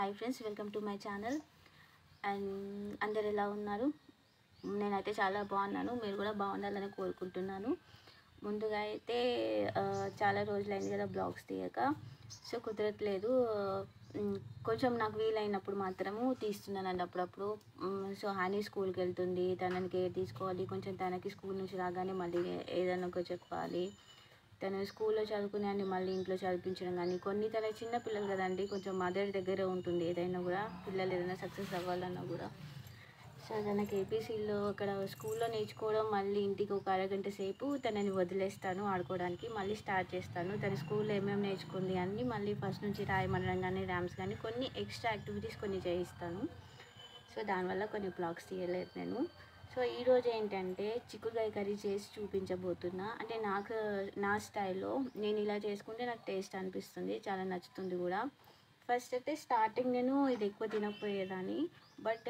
hi friends welcome to my channel and అందరు ఎలా ఉన్నారు నేనైతే చాలా బాగున్నాను మీరు కూడా బాగుండాలని కోరుకుంటున్నాను ముందుగా అయితే ఆ, చాలా రోజులైంది కదా బ్లాగ్స్ తీయక సో కుదరట్లేదు ఉమ్, కొంచెం నాకు వీలైనప్పుడు మాత్రము తీస్తున్నానండి అప్పుడప్పుడు ఉమ్, సో హనీ స్కూల్కి వెళ్తుంది తనని కేర్ తీసుకోవాలి కొంచెం తనకి స్కూల్ నుంచి రాగానే మళ్ళీ ఏదైనా ఒక చెప్పాలి తను స్కూల్లో చదువుకునే అన్ని మళ్ళీ ఇంట్లో చదివించడం కానీ కొన్ని తన చిన్న పిల్లలు కదండి కొంచెం మదర్ దగ్గరే ఉంటుంది ఏదైనా కూడా పిల్లలు ఏదైనా సక్సెస్ అవ్వాలన్నా కూడా సో తనకి ఏపీసీలో అక్కడ స్కూల్లో నేర్చుకోవడం మళ్ళీ ఇంటికి ఒక అరగంట సేపు తనని వదిలేస్తాను ఆడుకోవడానికి మళ్ళీ స్టార్ట్ చేస్తాను తన స్కూల్లో ఏమేమి నేర్చుకుంది అన్నీ మళ్ళీ ఫస్ట్ నుంచి రాయమనడం కానీ ర్యామ్స్ కానీ కొన్ని ఎక్స్ట్రా యాక్టివిటీస్ కొన్ని చేయిస్తాను సో దానివల్ల కొన్ని బ్లాగ్స్ తీయలేదు నేను సో ఈరోజు ఏంటంటే చిక్కుడుకాయ కర్రీ చేసి చూపించబోతున్నా అంటే నాకు నా స్టైల్లో నేను ఇలా చేసుకుంటే నాకు టేస్ట్ అనిపిస్తుంది చాలా నచ్చుతుంది కూడా ఫస్ట్ అయితే స్టార్టింగ్ నేను ఇది ఎక్కువ తినకపోయేదాన్ని బట్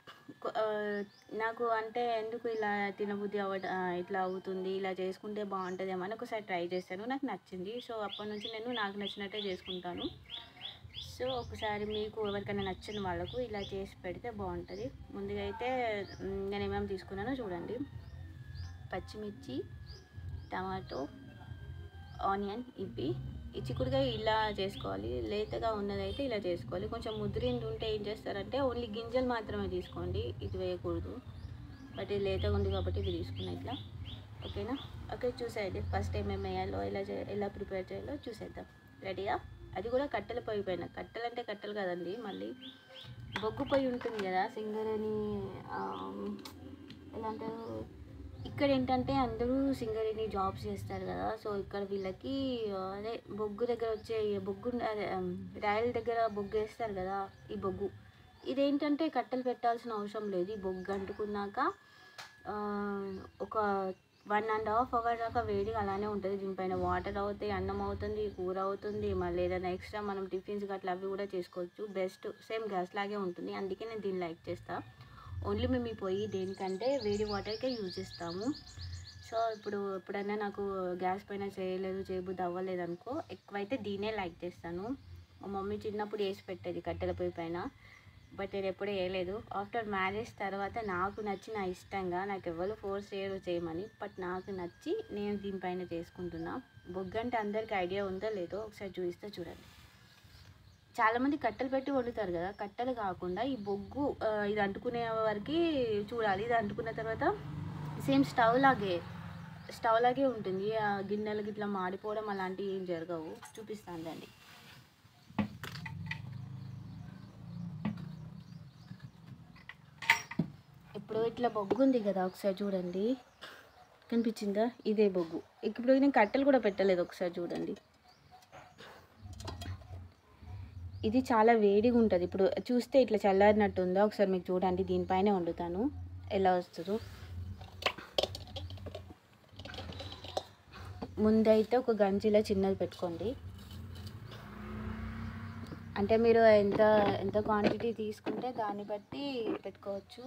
నాకు అంటే ఎందుకు ఇలా తినబుద్ధి అవ్వ ఇట్లా అవుతుంది ఇలా చేసుకుంటే బాగుంటుందేమో అని ఒకసారి ట్రై చేశాను నాకు నచ్చింది సో అప్పటి నుంచి నేను నాకు నచ్చినట్టే చేసుకుంటాను సో ఒకసారి మీకు ఎవరికైనా నచ్చిన వాళ్ళకు ఇలా చేసి పెడితే బాగుంటుంది ముందుగా అయితే మ్, నేను ఏమేమి తీసుకున్నానో చూడండి పచ్చిమిర్చి టమాటో ఆనియన్ ఇవి ఈ చిక్కుడుకాయ ఇలా చేసుకోవాలి లేతగా ఉన్నదైతే ఇలా చేసుకోవాలి కొంచెం ముదిరింది ఉంటే ఏం చేస్తారంటే ఓన్లీ గింజలు మాత్రమే తీసుకోండి ఇది వేయకూడదు బట్ ఇది లేతగా ఉంది కాబట్టి ఇది తీసుకున్నా ఇట్లా ఓకేనా ఓకే చూసేయండి ఫస్ట్ ఏమేమి వేయాలో ఎలా చే ఎలా ప్రిపేర్ చేయాలో చూసేద్దాం రెడీయా అది కూడా కట్టెల పొయ్యి పైన కట్టెలు అంటే కట్టెలు కదండి మళ్ళీ బొగ్గు పొయ్యి ఉంటుంది కదా సింగరేణి ఆ, ఎలా అంటారు ఇక్కడ ఏంటంటే అందరూ సింగరేణి జాబ్స్ చేస్తారు కదా సో ఇక్కడ వీళ్ళకి ఆ, అదే బొగ్గు దగ్గర వచ్చే ఈ బొగ్గు అదే ఆమ్, రాయల దగ్గర బొగ్గు వేస్తారు కదా ఈ బొగ్గు ఇదేంటంటే కట్టెలు పెట్టాల్సిన అవసరం లేదు ఈ బొగ్గు అంటుకున్నాక ఆ, ఒక వన్ అండ్ హాఫ్ అవర్ దాకా వేడిగా అలానే ఉంటుంది దీనిపైన వాటర్ అవుతాయి అన్నం అవుతుంది కూర అవుతుంది మళ్ళీ ఏదైనా ఎక్స్ట్రా మనం టిఫిన్స్ గట్లా అవి కూడా చేసుకోవచ్చు బెస్ట్ సేమ్ గ్యాస్ లాగే ఉంటుంది అందుకే నేను దీన్ని లైక్ చేస్తాను ఓన్లీ మేము ఈ పొయ్యి దేనికంటే వేడి వాటర్కే యూజ్ చేస్తాము సో ఇప్పుడు ఎప్పుడైనా నాకు గ్యాస్ పైన చేయలేదు చేయబుద్ధి అవ్వలేదు అనుకో ఎక్కువైతే దీనే లైక్ చేస్తాను మా మమ్మీ చిన్నప్పుడు వేసి పెట్టేది కట్టెల పొయ్యి పైన బట్ నేను ఎప్పుడూ వేయలేదు ఆఫ్టర్ మ్యారేజ్ తర్వాత నాకు నచ్చిన ఇష్టంగా నాకు ఎవరు ఫోర్స్ చేయరు చేయమని బట్ నాకు నచ్చి నేను దీనిపైన చేసుకుంటున్నా బొగ్గు అంటే అందరికీ ఐడియా ఉందో లేదో ఒకసారి చూపిస్తే చూడండి చాలామంది కట్టెలు పెట్టి వండుతారు కదా కట్టెలు కాకుండా ఈ బొగ్గు ఆ, ఇది అంటుకునే వరకు చూడాలి ఇది అంటుకున్న తర్వాత సేమ్ స్టవ్ లాగే స్టవ్ లాగే ఉంటుంది ఆ గిన్నెలు గిట్లా మాడిపోవడం అలాంటివి ఏం జరగవు చూపిస్తాను రండి ఇప్పుడు ఇట్లా బొగ్గు ఉంది కదా ఒకసారి చూడండి కనిపించిందా ఇదే బొగ్గు ఇప్పుడు నేను కట్టెలు కూడా పెట్టలేదు ఒకసారి చూడండి ఇది చాలా వేడిగా ఉంటుంది ఇప్పుడు చూస్తే ఇట్లా చల్లారినట్టు ఉందా ఒకసారి మీకు చూడండి దీనిపైనే వండుతాను ఎలా వస్తుందో ముందైతే ఒక గంజిలో చిన్నది పెట్టుకోండి అంటే మీరు ఎంత ఎంత క్వాంటిటీ తీసుకుంటే దాన్ని బట్టి పెట్టుకోవచ్చు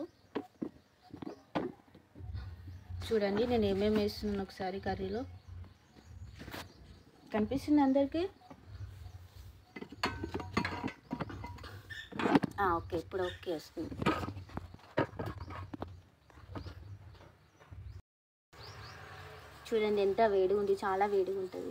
చూడండి నేను ఏమేమి వేస్తున్నాను ఒకసారి కర్రీలో కనిపిస్తుంది అందరికీ ఆ, ఓకే ఇప్పుడు ఓకే వస్తుంది చూడండి ఎంత వేడిగా ఉంది చాలా వేడిగా ఉంటుంది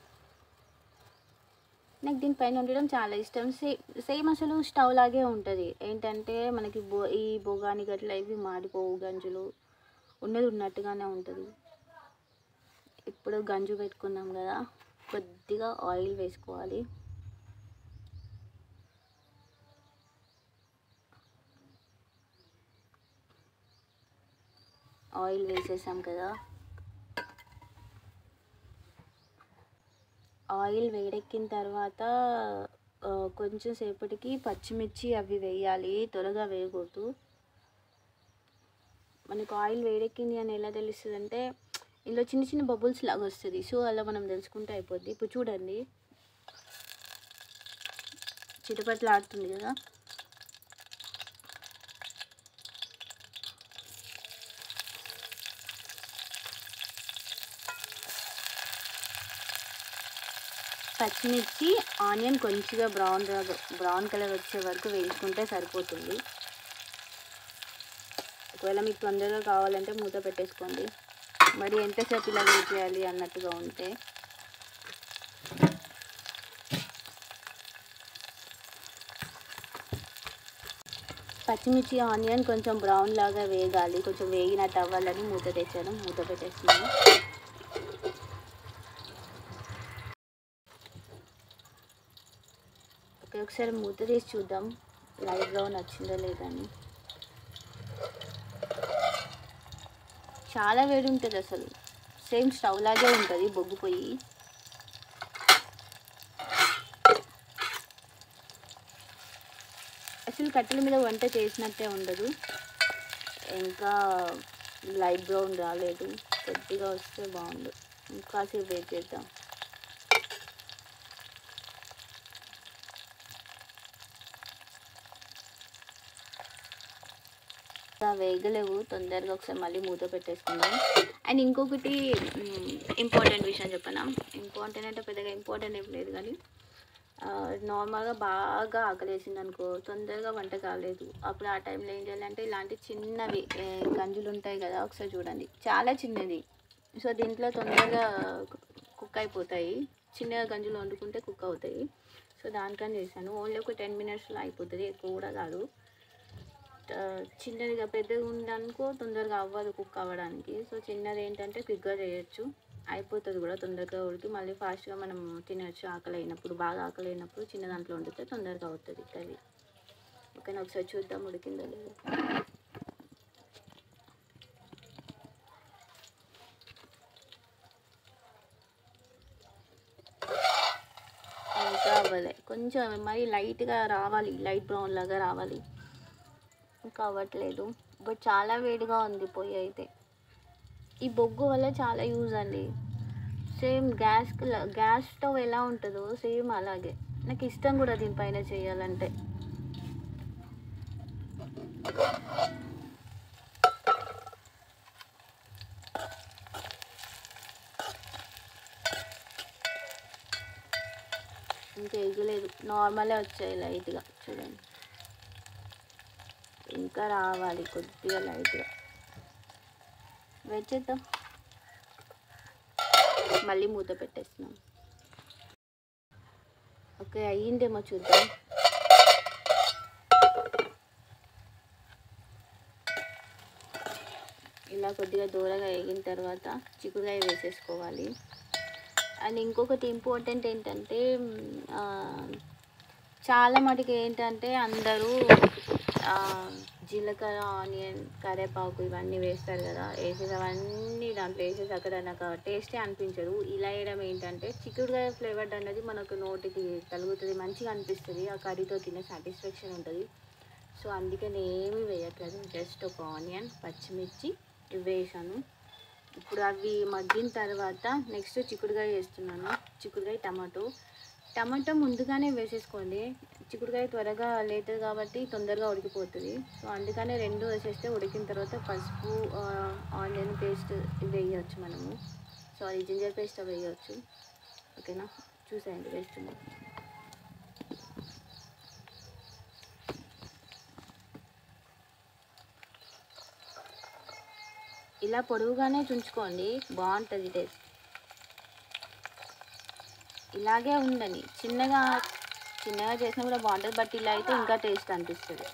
నాకు దీనిపైన ఉండడం చాలా ఇష్టం సేమ్ సేమ్ అసలు స్టవ్ లాగే ఉంటుంది ఏంటంటే మనకి బో ఈ బొగాని గట్ల ఇవి మాడిపోవు గంజులు ఉన్నది ఉన్నట్టుగానే ఉంటుంది ఇప్పుడు గంజు పెట్టుకున్నాం కదా కొద్దిగా ఆయిల్ వేసుకోవాలి ఆయిల్ వేసేసాం కదా ఆయిల్ వేడెక్కిన తర్వాత ఆ, కొంచెం సేపటికి పచ్చిమిర్చి అవి వేయాలి త్వరగా వేయకూడదు మనకు ఆయిల్ వేడెక్కింది అని ఎలా తెలుస్తుంది అంటే ఇందులో చిన్న చిన్న బబుల్స్ లాగా వస్తుంది సో అలా మనం తెలుసుకుంటే అయిపోద్ది ఇప్పుడు చూడండి చిటపట్లు ఆడుతుంది కదా పచ్చిమిర్చి ఆనియన్ కొంచెంగా బ్రౌన్ బ్రౌన్ కలర్ వచ్చే వరకు వేయించుకుంటే సరిపోతుంది ఒకవేళ మీకు తొందరగా కావాలంటే మూత పెట్టేసుకోండి మరి ఎంతసేపు ఇలా వెయిట్ చేయాలి అన్నట్టుగా ఉంటే పచ్చిమిర్చి ఆనియన్ కొంచెం బ్రౌన్ లాగా వేగాలి కొంచెం వేగినట్టు అవ్వాలని మూత తెచ్చాను మూత పెట్టేస్తున్నాను ఓకే ఒకసారి మూత తీసి చూద్దాం లైట్ బ్రౌన్ వచ్చిందో లేదని చాలా వేడి ఉంటుంది అసలు సేమ్ స్టవ్ లాగే ఉంటుంది బొగ్గు పొయ్యి అసలు కట్టెల మీద వంట చేసినట్టే ఉండదు ఇంకా లైట్ బ్రౌన్ రాలేదు కొద్దిగా వస్తే బాగుండు ఇంకాసేపు వెయిట్ చేద్దాం ఇంకా వేగలేవు తొందరగా ఒకసారి మళ్ళీ మూత పెట్టేసుకుందాం అండ్ ఇంకొకటి ఇంపార్టెంట్ విషయం చెప్పనా ఇంపార్టెంట్ అంటే పెద్దగా ఇంపార్టెంట్ ఏం లేదు కానీ నార్మల్గా బాగా ఆకలేసింది అనుకో తొందరగా వంట కాలేదు అప్పుడు ఆ టైంలో ఏం చేయాలంటే ఇలాంటి చిన్నవి ఏ, గంజులు ఉంటాయి కదా ఒకసారి చూడండి చాలా చిన్నది సో దీంట్లో తొందరగా కుక్ అయిపోతాయి చిన్నగా గంజులు వండుకుంటే కుక్ అవుతాయి సో దానికని చేశాను ఓన్లీ ఒక టెన్ మినిట్స్లో అయిపోతుంది ఎక్కువ కూడా కాదు ఆ, చిన్నదిగా పెద్దగా ఉందనుకో తొందరగా అవ్వదు కుక్ అవ్వడానికి సో చిన్నది ఏంటంటే క్విక్గా చేయొచ్చు అయిపోతుంది కూడా తొందరగా ఉడికి మళ్ళీ ఫాస్ట్గా మనం తినచ్చు ఆకలి అయినప్పుడు బాగా ఆకలి అయినప్పుడు చిన్న దాంట్లో వండితే తొందరగా అవుతుంది కర్రీ ఓకేనా ఒకసారి చూద్దాం ఉడికిందో లేదో ఇంకా అవ్వలే కొంచెం మరి లైట్గా రావాలి లైట్ బ్రౌన్ లాగా రావాలి ఇంకా అవ్వట్లేదు బట్ చాలా వేడిగా ఉంది పొయ్యి అయితే ఈ బొగ్గు వల్ల చాలా యూజ్ అండి సేమ్ గ్యాస్ గ్యాస్ స్టవ్ ఎలా ఉంటుందో సేమ్ అలాగే నాకు ఇష్టం కూడా దీనిపైన చేయాలంటే ఇంకా ఎగలేదు నార్మలే వచ్చాయి లైట్గా చూడండి ఇంకా రావాలి కొద్దిగా లైట్గా వెయిట్ చేద్దాం మళ్ళీ మూత పెట్టేస్తున్నాం ఓకే అయ్యిందేమో చూద్దాం ఇలా కొద్దిగా దూరగా వేగిన తర్వాత చిక్కుడుకాయ వేసేసుకోవాలి అండ్ ఇంకొకటి ఇంపార్టెంట్ ఏంటంటే మ్, ఆ, చాలా మటుకు ఏంటంటే అందరూ ఆ, జీలకర్ర ఆనియన్ కరివేపాకు ఇవన్నీ వేస్తారు కదా వేసేసి అవన్నీ దాంట్లో వేసేసి అక్కడ నాకు టేస్టే అనిపించదు ఇలా వేయడం ఏంటంటే చిక్కుడుకాయ ఫ్లేవర్ అన్నది మనకు నోటికి తలుగుతుంది మంచిగా అనిపిస్తుంది ఆ కర్రీతో తినే సాటిస్ఫాక్షన్ ఉంటుంది సో అందుకే నేను ఏమీ వేయట్లేదు జస్ట్ ఒక ఆనియన్ పచ్చిమిర్చి ఇవి వేసాను ఇప్పుడు అవి మగ్గిన తర్వాత నెక్స్ట్ చిక్కుడుకాయ వేస్తున్నాను చిక్కుడుకాయ టమాటో టమాటో ముందుగానే వేసేసుకోండి చిక్కుడుకాయ త్వరగా లేతుంది కాబట్టి తొందరగా ఉడికిపోతుంది సో అందుకనే రెండు వేసేస్తే ఉడికిన తర్వాత పసుపు ఆ, ఆనియన్ పేస్ట్ వేయవచ్చు మనము సారీ జింజర్ పేస్ట్ వేయవచ్చు ఓకేనా చూసేయండి వేస్తున్నాం ఇలా పొడవుగానే చుంచుకోండి బాగుంటుంది టేస్ట్ ఇలాగే ఉండని చిన్నగా చిన్నగా చేసినా కూడా బాగుంటుంది బట్ ఇలా అయితే ఇంకా టేస్ట్ అనిపిస్తుంది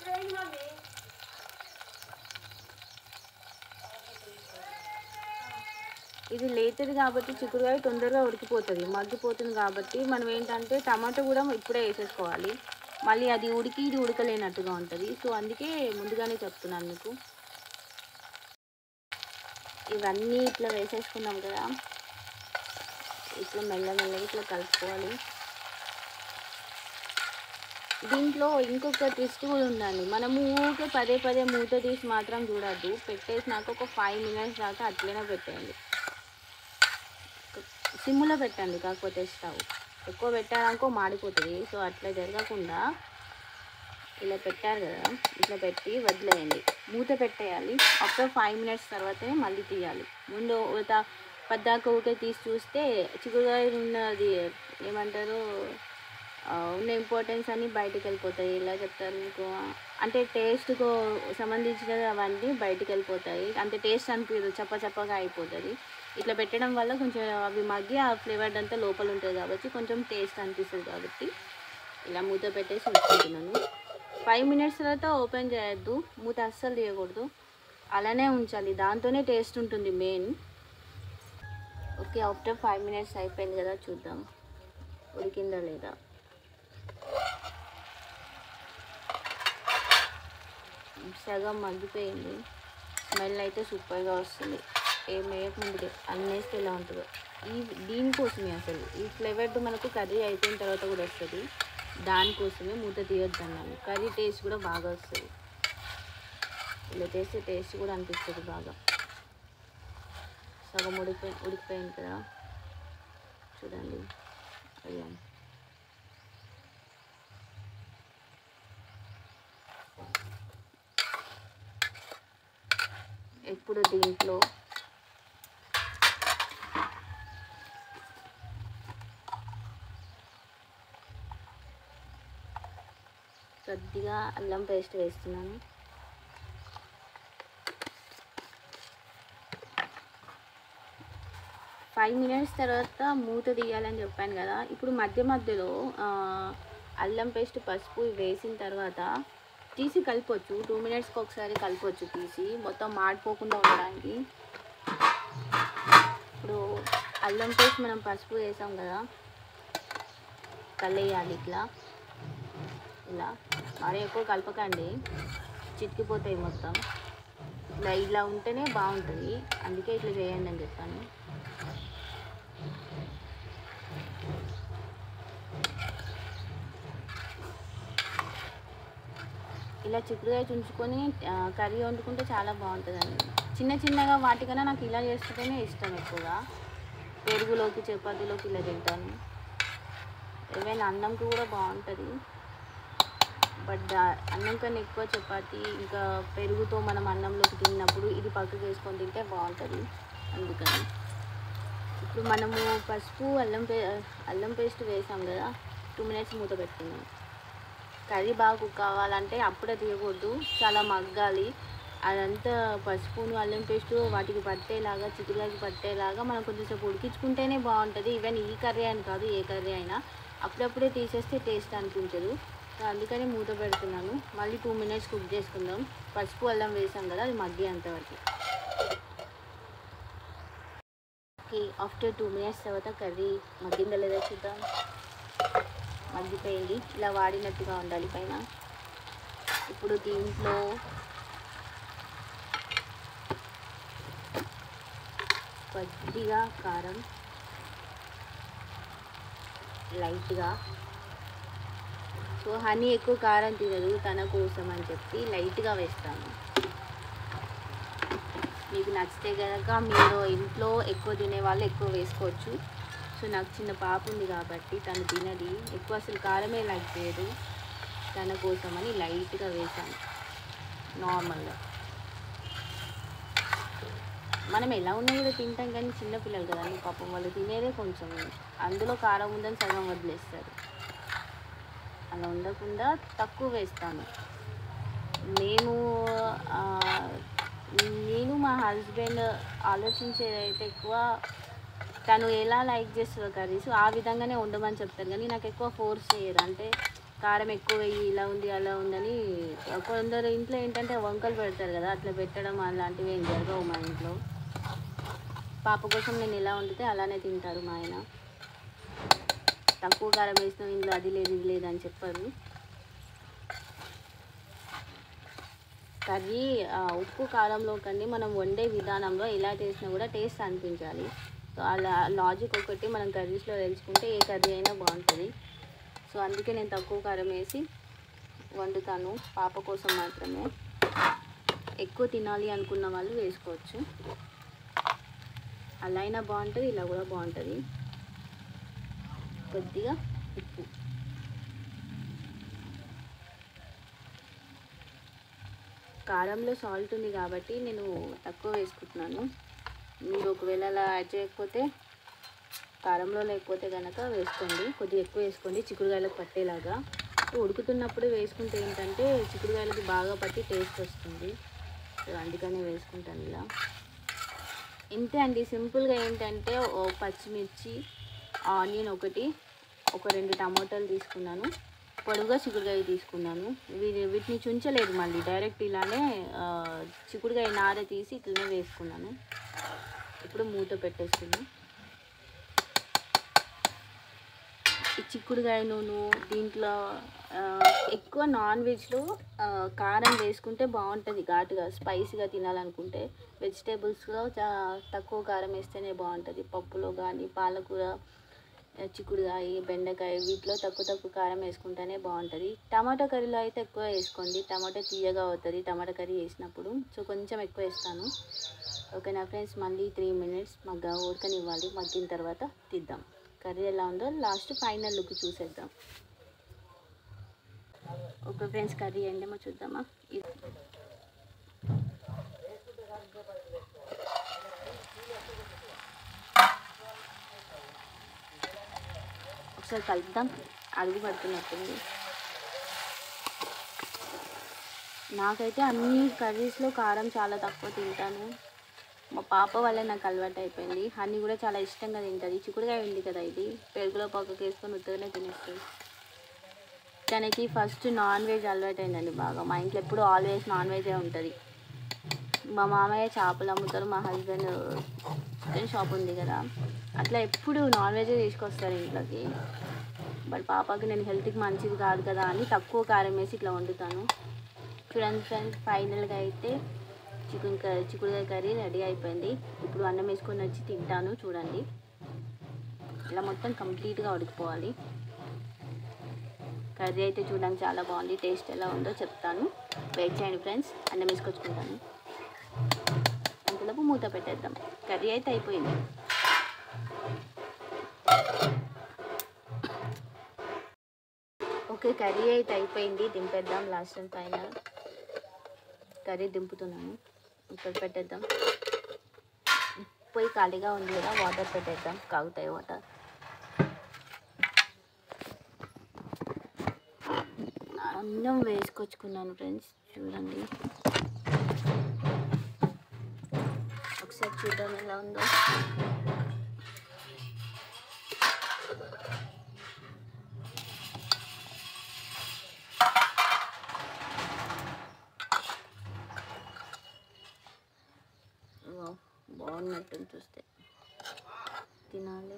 ఇది లేతది కాబట్టి చిక్కుడుకాయ తొందరగా ఉడికిపోతుంది మగ్గిపోతుంది కాబట్టి మనం ఏంటంటే టమాటో కూడా ఇప్పుడే వేసేసుకోవాలి మళ్ళీ అది ఉడికి ఇది ఉడకలేనట్టుగా ఉంటుంది సో అందుకే ముందుగానే చెప్తున్నాను మీకు ఇవన్నీ ఇట్లా వేసేసుకున్నాం కదా ఇట్లా మెల్లమెల్లగా ఇట్లా కలుపుకోవాలి దీంట్లో ఇంకొక ట్విస్ట్ కూడా ఉందండి మనము ఊరికే పదే పదే మూత తీసి మాత్రం చూడద్దు పెట్టేసినాక ఒక ఫైవ్ మినిట్స్ దాకా అట్లనే పెట్టేయండి సిమ్లో పెట్టండి కాకపోతే స్టవ్ ఎక్కువ పెట్టారనుకో మాడిపోతుంది సో అట్లా జరగకుండా ఇలా పెట్టారు కదా ఇట్లా పెట్టి వదిలేయండి మూత పెట్టేయాలి ఆఫ్టర్ ఫైవ్ మినిట్స్ తర్వాతే మళ్ళీ తీయాలి ముందు ఒక పద్దాక ఊకే తీసి చూస్తే చిక్కుడుకాయ ఉన్నది ఏమంటారు ఆ, ఉన్న ఇంపార్టెన్స్ అన్నీ బయటకు వెళ్ళిపోతాయి ఎలా చెప్తారు మీకు అంటే టేస్ట్కు సంబంధించినవి అవన్నీ బయటకు వెళ్ళిపోతాయి అంతే టేస్ట్ అనిపించదు చప్ప చప్పగా అయిపోతుంది ఇట్లా పెట్టడం వల్ల కొంచెం అవి మగ్గి ఆ ఫ్లేవర్ అంతా లోపల ఉంటుంది కాబట్టి కొంచెం టేస్ట్ అనిపిస్తుంది కాబట్టి ఇలా మూత పెట్టేసి ఉంచుకుంటున్నాను ఫైవ్ మినిట్స్ తర్వాత ఓపెన్ చేయొద్దు మూత అస్సలు తీయకూడదు అలానే ఉంచాలి దాంతోనే టేస్ట్ ఉంటుంది main okay after five minutes అయిపోయింది కదా చూద్దాం ఉడికిందా లేదా సగం మగ్గిపోయింది స్మెల్ అయితే సూపర్గా వస్తుంది ఏం వేయకముందుకే అన్నీ వేస్తే ఎలా ఉంటుందో ఈ దీనికోసమే అసలు ఈ ఫ్లేవర్డ్ మనకు కర్రీ అయిపోయిన తర్వాత కూడా వస్తుంది దానికోసమే మూత తీయొద్దు అన్నాను కర్రీ టేస్ట్ కూడా బాగా వస్తుంది ఇలా చేస్తే టేస్ట్ కూడా అనిపిస్తుంది బాగా సగం ఉడికిపోయి ఉడికిపోయింది కదా చూడండి అయ్యా ఇప్పుడు దీంట్లో కొద్దిగా అల్లం పేస్ట్ వేస్తున్నాను ఫైవ్ మినిట్స్ తర్వాత మూత తీయాలని చెప్పాను కదా ఇప్పుడు మధ్య మధ్యలో ఆ, అల్లం పేస్ట్ పసుపు వేసిన తర్వాత తీసి కలపొచ్చు టూ మినిట్స్కి ఒకసారి కలపొచ్చు తీసి మొత్తం మాడిపోకుండా ఉండడానికి ఇప్పుడు అల్లం పేస్ట్ మనం పసుపు వేసాం కదా కలియాలి ఇట్లా ఇలా మరీ ఎక్కువ కలపకండి చితికిపోతాయి మొత్తం ఇట్లా ఇలా ఉంటేనే బాగుంటుంది అందుకే ఇట్లా చేయండి అని చెప్పాను ఇలా చిక్కుడుకాయ చుంచుకొని ఆ, కర్రీ వండుకుంటే చాలా బాగుంటుందండి చిన్న చిన్నగా వాటికన్నా నాకు ఇలా చేస్తుంటేనే ఇష్టం ఎక్కువగా పెరుగులోకి చపాతీలోకి ఇలా తింటాను ఏవైనా అన్నంకి కూడా బాగుంటుంది బట్ దా- అన్నం కన్నా ఎక్కువ చపాతి ఇంకా పెరుగుతో మనం అన్నంలోకి తిన్నప్పుడు ఇది పక్కకు వేసుకొని తింటే బాగుంటుంది అందుకని ఇప్పుడు మనము పసుపు అల్లం పే అల్లం పేస్ట్ వేసాం కదా టూ మినిట్స్ మూత పెట్టుకున్నాం కర్రీ బాగా కుక్ కావాలంటే అప్పుడే తీయకూడదు చాలా మగ్గాలి అదంతా పసుపును అల్లం పేస్ట్ వాటికి పట్టేలాగా చిక్కుడుకాయకి పట్టేలాగా మనం కొంచెంసేపు ఉడికించుకుంటేనే బాగుంటుంది ఈవెన్ ఈ కర్రీ అని కాదు ఏ కర్రీ అయినా అప్పుడప్పుడే తీసేస్తే టేస్ట్ అనిపించదు సో అందుకని మూత పెడుతున్నాను మళ్ళీ టూ మినిట్స్ కుక్ చేసుకుందాం పసుపు అల్లం వేసాం కదా అది మగ్గి అంతవరకు ఓకే ఆఫ్టర్ టూ మినిట్స్ తర్వాత కర్రీ మగ్గిందా లేదా చూద్దాం మగ్గిపోయింది ఇలా వాడినట్టుగా ఉండాలి పైన ఇప్పుడు దీంట్లో కొద్దిగా కారం లైట్గా సో హనీ ఎక్కువ కారం తినదు తన కోసం అని చెప్పి లైట్గా వేస్తాను మీకు నచ్చితే కనుక మీరు ఇంట్లో ఎక్కువ తినే వాళ్ళు ఎక్కువ వేసుకోవచ్చు సో నాకు చిన్న పాప ఉంది కాబట్టి తను తినది ఎక్కువ అసలు కారమే లైక్ చేయదు తన కోసం అని లైట్గా వేసాను నార్మల్గా మనం ఎలా ఉన్నా కూడా తింటాం కానీ చిన్నపిల్లలు కదండి పాపం వాళ్ళు తినేదే కొంచెం అందులో కారం ఉందని సగం వదిలేస్తారు అలా ఉండకుండా తక్కువ వేస్తాను మేము ఆ, నేను మా హస్బెండ్ ఆలోచించేదైతే ఎక్కువ తను ఎలా లైక్ చేస్తుందో కర్రీస్ ఆ విధంగానే ఉండమని చెప్తారు కానీ నాకు ఎక్కువ ఫోర్స్ చేయరు అంటే కారం ఎక్కువ వెయ్యి ఇలా ఉంది అలా ఉందని కొందరు ఇంట్లో ఏంటంటే వంకలు పెడతారు కదా అట్లా పెట్టడం అలాంటివి ఏం జరగవు మా ఇంట్లో పాప కోసం నేను ఎలా వండితే అలానే తింటారు మా ఆయన తక్కువ కారం వేసిన ఇంట్లో అది లేదు ఇది లేదు అని చెప్పారు కర్రీ ఆ, ఉప్పు కారంలో కన్నీ మనం వండే విధానంలో ఎలా చేసినా కూడా టేస్ట్ అనిపించాలి సో అలా లాజిక్ ఒకటి మనం కర్రీస్లో తెలుసుకుంటే ఏ కర్రీ అయినా బాగుంటుంది సో అందుకే నేను తక్కువ కారం వేసి వండుతాను పాప కోసం మాత్రమే ఎక్కువ తినాలి అనుకున్న వాళ్ళు వేసుకోవచ్చు అలా అయినా బాగుంటుంది ఇలా కూడా బాగుంటుంది కొద్దిగా ఉప్పు కారంలో సాల్ట్ ఉంది కాబట్టి నేను తక్కువ వేసుకుంటున్నాను మీరు ఒకవేళ అలా యాడ్ చేయకపోతే కారంలో లేకపోతే కనుక వేసుకోండి కొద్దిగా ఎక్కువ వేసుకోండి చిక్కుడుకాయలకు పట్టేలాగా ఉడుకుతున్నప్పుడు వేసుకుంటే ఏంటంటే చిక్కుడుకాయలకి బాగా పట్టి టేస్ట్ వస్తుంది సో అందుకనే వేసుకుంటాను ఇలా ఇంతే అండి సింపుల్గా ఏంటంటే ఓ పచ్చిమిర్చి ఆనియన్ ఒకటి ఒక రెండు టమాటాలు తీసుకున్నాను పొడుగుగా చిక్కుడుకాయ తీసుకున్నాను వీటి వీటిని చుంచలేదు మళ్ళీ డైరెక్ట్ ఇలానే ఆ, చిక్కుడుకాయ నార తీసి ఇట్లనే వేసుకున్నాను ఇప్పుడు మూత పెట్టేస్తున్నాను ఈ చిక్కుడుకాయ నూనె దీంట్లో ఆ, ఎక్కువ నాన్ వెజ్లో ఆ, కారం వేసుకుంటే బాగుంటుంది ఘాటుగా స్పైసీగా తినాలనుకుంటే వెజిటేబుల్స్లో చా తక్కువ కారం వేస్తేనే బాగుంటుంది పప్పులో కానీ పాలకూర ఆ, చిక్కుడుకాయ బెండకాయ వీటిలో తక్కువ తక్కువ కారం వేసుకుంటేనే బాగుంటుంది టమాటా కర్రీలో అయితే ఎక్కువ వేసుకోండి టమాటా తీయగా అవుతుంది టమాటా కర్రీ వేసినప్పుడు సో కొంచెం ఎక్కువ వేస్తాను ఓకే నా ఫ్రెండ్స్ మళ్ళీ త్రీ మినిట్స్ మగ్గ ఉడకనివ్వాలి మగ్గిన తర్వాత తీద్దాం కర్రీ ఎలా ఉందో లాస్ట్ ఫైనల్ లుక్ చూసేద్దాం ఓకే ఫ్రెండ్స్ కర్రీ ఏంటేమో చూద్దామా ఇది ఒకసారి కలుపుదాం అడుగు పడుతున్నట్టుంది నాకైతే అన్ని కర్రీస్లో కారం చాలా తక్కువ తింటాను మా పాప వల్ల నాకు అలవాటు అయిపోయింది హనీ కూడా చాలా ఇష్టంగా తింటుంది చిక్కుడుకాయ ఉంది కదా ఇది పెరుగులో పక్కకి వేసుకొని ఉత్తగానే తినేస్తుంది తనకి ఫస్ట్ నాన్ వెజ్ అలవాటు అయిందండి బాగా మా ఇంట్లో ఎప్పుడు ఆల్వేస్ నాన్ వెజే ఉంటుంది మా మామయ్య చేపలు అమ్ముతారు మా హస్బెండ్ చికెన్ షాప్ ఉంది కదా అట్లా ఎప్పుడు నాన్ వెజే తీసుకొస్తారు ఇంట్లోకి బట్ పాపకి నేను హెల్త్కి మంచిది కాదు కదా అని తక్కువ కారం వేసి ఇట్లా వండుతాను చూడండి ఫ్రెండ్స్ ఫైనల్గా అయితే చికెన్ కర్రీ చిక్కుడుకాయ కర్రీ రెడీ అయిపోయింది ఇప్పుడు అన్నం వేసుకొని వచ్చి తింటాను చూడండి ఇలా మొత్తం కంప్లీట్గా ఉడికిపోవాలి కర్రీ అయితే చూడడానికి చాలా బాగుంది టేస్ట్ ఎలా ఉందో చెప్తాను వెయిట్ చేయండి ఫ్రెండ్స్ అన్నం వేసుకొచ్చుకుంటాను అంతలోపు మూత పెట్టేద్దాం కర్రీ అయితే అయిపోయింది ఓకే కర్రీ అయితే అయిపోయింది దింపేద్దాం లాస్ట్ అండ్ ఫైనల్ కర్రీ దింపుతున్నాను ఇక్కడ పెట్టేద్దాం పొయ్యి ఖాళీగా ఉంది కదా వాటర్ పెట్టేద్దాం కాగుతాయి వాటర్ అన్నం వేసుకొచ్చుకున్నాను ఫ్రెండ్స్ చూడండి ఒకసారి చూద్దాం ఎలా ఉందో వావ్, బాగున్నట్టు చూస్తే తినాలి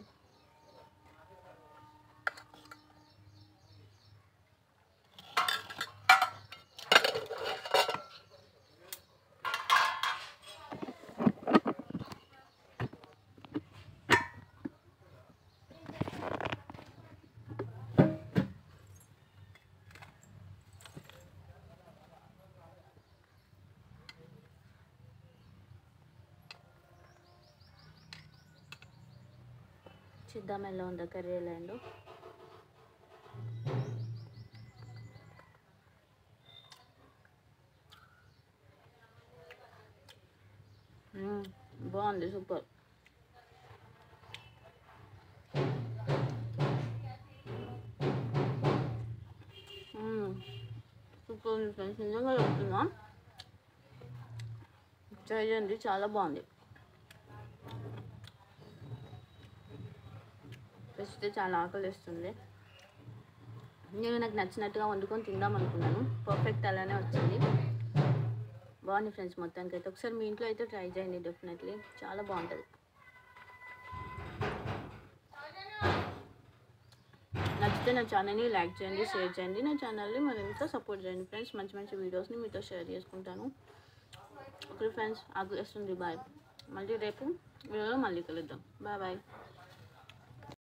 చూద్దాం ఎలా ఉందో కర్రీ ఎలా ఉందో మ్మ్, బాగుంది సూపర్ మ్మ్, సూపర్ ఉంది ఫ్రెండ్స్ నిజంగా చెప్తున్నా ట్రై చేయండి చాలా బాగుంది ఫస్ట్ చాలా ఆకలి వేస్తుంది నేను నాకు నచ్చినట్టుగా వండుకొని తిందాం అనుకున్నాను పర్ఫెక్ట్ అలానే వచ్చింది బాగుంది ఫ్రెండ్స్ మొత్తానికి అయితే ఒకసారి మీ ఇంట్లో అయితే ట్రై చేయండి డెఫినెట్లీ చాలా బాగుంటుంది నచ్చితే నా ఛానల్ని లైక్ చేయండి షేర్ చేయండి నా ఛానల్ని మరింత సపోర్ట్ చేయండి ఫ్రెండ్స్ మంచి మంచి వీడియోస్ని మీతో షేర్ చేసుకుంటాను ఓకే ఫ్రెండ్స్ ఆగు వేస్తుంది బాయ్ మళ్ళీ రేపు వీడియోలో మళ్ళీ కలుద్దాం బాయ్ బాయ్